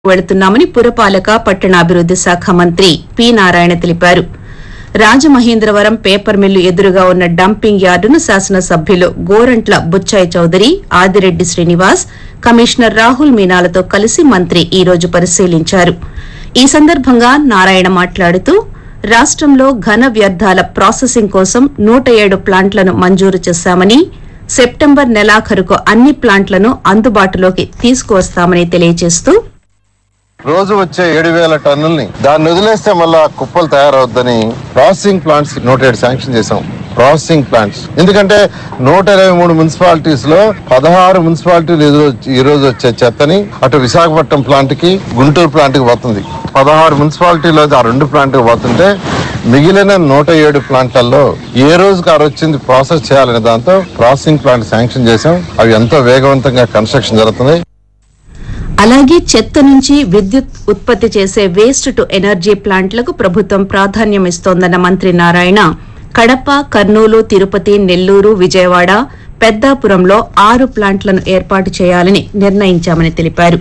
వెళుతున్నామని పురపాలక పట్టణాభివృద్ది శాఖ మంత్రి పి నారాయణ తెలిపారు రాజమహేంద్రవరం పేపర్ మిల్లు ఎదురుగా ఉన్న డంపింగ్ యార్డును శాసనసభ్యులు గోరంట్ల బుచ్చాయి చౌదరి ఆదిరెడ్డి శ్రీనివాస్ కమిషనర్ రాహుల్ మీనాలతో కలిసి మంత్రి ఈ రోజు పరిశీలించారు ఈ సందర్భంగా నారాయణ మాట్లాడుతూ రాష్టంలో ఘన వ్యర్థాల ప్రాసెసింగ్ కోసం నూట ఏడు ప్లాంట్లను మంజూరు చేశామని సెప్టెంబర్ నెలాఖరుకు అన్ని ప్లాంట్లను అందుబాటులోకి తీసుకువస్తామని తెలియజేస్తూ రోజు వచ్చే ఏడు వేల టన్నుల్ని దాన్ని వదిలేస్తే మళ్ళా కుప్పలు తయారవుద్దని ప్రాసెసింగ్ ప్లాంట్స్ నూట ఏడు శాంక్షన్ చేసాం ప్రాసెసింగ్ ప్లాంట్స్ ఎందుకంటే నూట ఇరవై మూడు మున్సిపాలిటీస్ లో పదహారు మున్సిపాలిటీలు ఈ రోజు- ఈ రోజు వచ్చే చెత్తని అటు విశాఖపట్నం ప్లాంట్ కి గుంటూరు ప్లాంట్ కి పోతుంది పదహారు మున్సిపాలిటీలో ఆ రెండు ప్లాంట్ కి పోతుంటే మిగిలిన నూట ఏడు ప్లాంట్లలో ఏ రోజుకి ఆ రోజు వచ్చింది ప్రాసెస్ చేయాలనే దాంతో ప్రాసెసింగ్ ప్లాంట్ శాంక్షన్ చేసాం అవి ఎంతో వేగవంతంగా కన్స్ట్రక్షన్ జరుగుతుంది అలాగే చెత్త నుంచి విద్యుత్ ఉత్పత్తి చేసే వేస్ట్ టు ఎనర్జీ ప్లాంట్లకు ప్రభుత్వం ప్రాధాన్యం ఇస్తోందన్న మంత్రి నారాయణ కడప కర్నూలు తిరుపతి నెల్లూరు విజయవాడ పెద్దాపురంలో ఆరు ప్లాంట్లను ఏర్పాటు చేయాలని నిర్ణయించామని తెలిపారు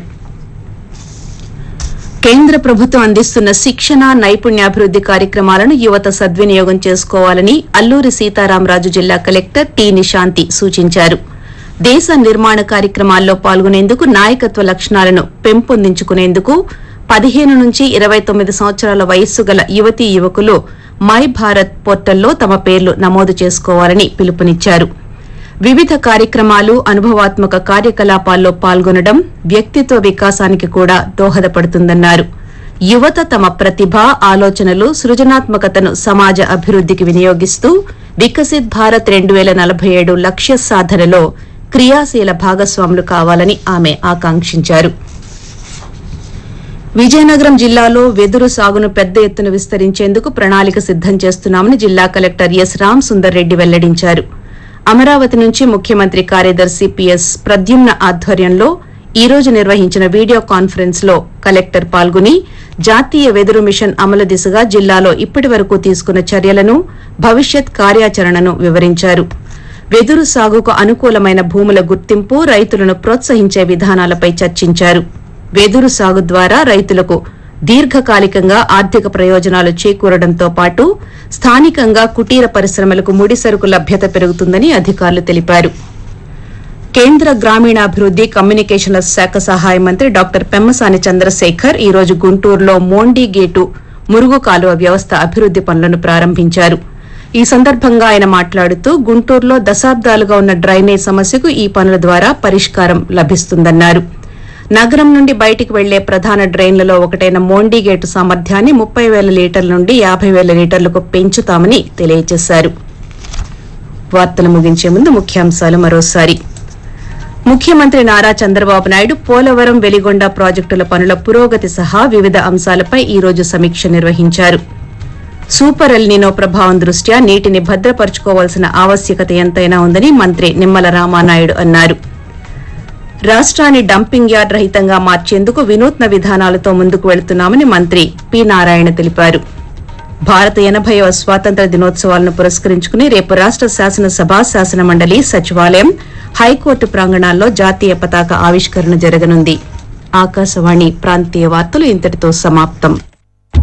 కేంద్ర ప్రభుత్వం అందిస్తున్న శిక్షణ నైపుణ్యాభివృద్ది కార్యక్రమాలను యువత సద్వినియోగం చేసుకోవాలని అల్లూరి సీతారామరాజు జిల్లా కలెక్టర్ టి నిశాంతి సూచించారు దేశ నిర్మాణ కార్యక్రమాల్లో పాల్గొనేందుకు నాయకత్వ లక్షణాలను పెంపొందించుకునేందుకు పదిహేను నుంచి ఇరవై తొమ్మిది సంవత్సరాల వయస్సు గల యువతీ యువకులు మై భారత్ పోర్టల్లో తమ పేర్లు నమోదు చేసుకోవాలని పిలుపునిచ్చారు వివిధ కార్యక్రమాలు అనుభవాత్మక కార్యకలాపాల్లో పాల్గొనడం వ్యక్తిత్వ వికాసానికి కూడా దోహదపడుతుందన్నారు యువత తమ ప్రతిభ ఆలోచనలు సృజనాత్మకతను సమాజ అభివృద్దికి వినియోగిస్తూ వికసిత్ భారత్ రెండు వేల నలభై ఏడు లక్ష్య సాధనలో క్రియాశీల భాగస్వాములు కావాలని ఆమె ఆకాంక్షించారు విజయనగరం జిల్లాలో వెదురు సాగును పెద్ద ఎత్తున విస్తరించేందుకు ప్రణాళిక సిద్దం చేస్తున్నామని జిల్లా కలెక్టర్ ఎస్ రామ్ సుందర్ రెడ్డి వెల్లడించారు అమరావతి నుంచి ముఖ్యమంత్రి కార్యదర్శి పిఎస్ ప్రద్యుమ్న ఆధ్వర్యంలో ఈ రోజు నిర్వహించిన వీడియో కాన్ఫరెన్స్ లో కలెక్టర్ పాల్గొని జాతీయ వెదురు మిషన్ అమలు దిశగా జిల్లాలో ఇప్పటి వరకు తీసుకున్న చర్యలను భవిష్యత్ కార్యాచరణను వివరించారు వెదురు సాగుకు అనుకూలమైన భూముల గుర్తింపు రైతులను ప్రోత్సహించే విధానాలపై చర్చించారు వెదురు సాగు ద్వారా రైతులకు దీర్ఘకాలికంగా ఆర్థిక ప్రయోజనాలు చేకూరడంతో పాటు స్థానికంగా కుటీర పరిశ్రమలకు ముడి సరుకు లభ్యత పెరుగుతుందని అధికారులు తెలిపారు కేంద్ర గ్రామీణాభివృద్ది కమ్యూనికేషన్ల శాఖ సహాయ మంత్రి డాక్టర్ పెమ్మసాని చంద్రశేఖర్ ఈ రోజు గుంటూరులో మోండి గేటు మురుగు కాలువ వ్యవస్థ అభివృద్ది పనులను ప్రారంభించారు ఈ సందర్భంగా ఆయన మాట్లాడుతూ గుంటూరులో దశాబ్దాలుగా ఉన్న డ్రైనేజ్ సమస్యకు ఈ పనుల ద్వారా పరిష్కారం లభిస్తుందన్నారు నగరం నుండి బయటికి వెళ్లే ప్రధాన డ్రైన్లలో ఒకటైన మోండి గేటు సామర్థ్యాన్ని ముప్పై వేల లీటర్ల నుండి యాభై వేల లీటర్లకు పెంచుతామని తెలియజేశారు వార్తలు ముగించే ముందు ముఖ్యాంశాలు మరోసారి ముఖ్యమంత్రి నారా చంద్రబాబు నాయుడు పోలవరం వెలిగొండ ప్రాజెక్టుల పనుల పురోగతి సహా వివిధ అంశాలపై ఈ రోజు సమీక్ష నిర్వహించారు సూపర్ ఎల్నినో ప్రభావం దృష్ట్యా నీటిని భద్రపరుచుకోవాల్సిన ఆవశ్యకత ఎంతైనా ఉందని మంత్రి నిమ్మల రామానాయుడు అన్నారు రాష్ట్రాన్ని డంపింగ్ యార్డ్ రహితంగా మార్చేందుకు వినూత్న విధానాలతో ముందుకు వెళుతున్నామని మంత్రి పి నారాయణ తెలిపారు భారత ఎనభైవ స్వాతంత్ర దినోత్సవాలను పురస్కరించుకుని రేపు రాష్ట శాసనసభ శాసన మండలి సచివాలయం హైకోర్టు ప్రాంగణాల్లో జాతీయ పతాక ఆవిష్కరణ జరగనుంది ఆకాశవాణి ప్రాంతీయ వార్తలు ఇంతటితో సమాప్తం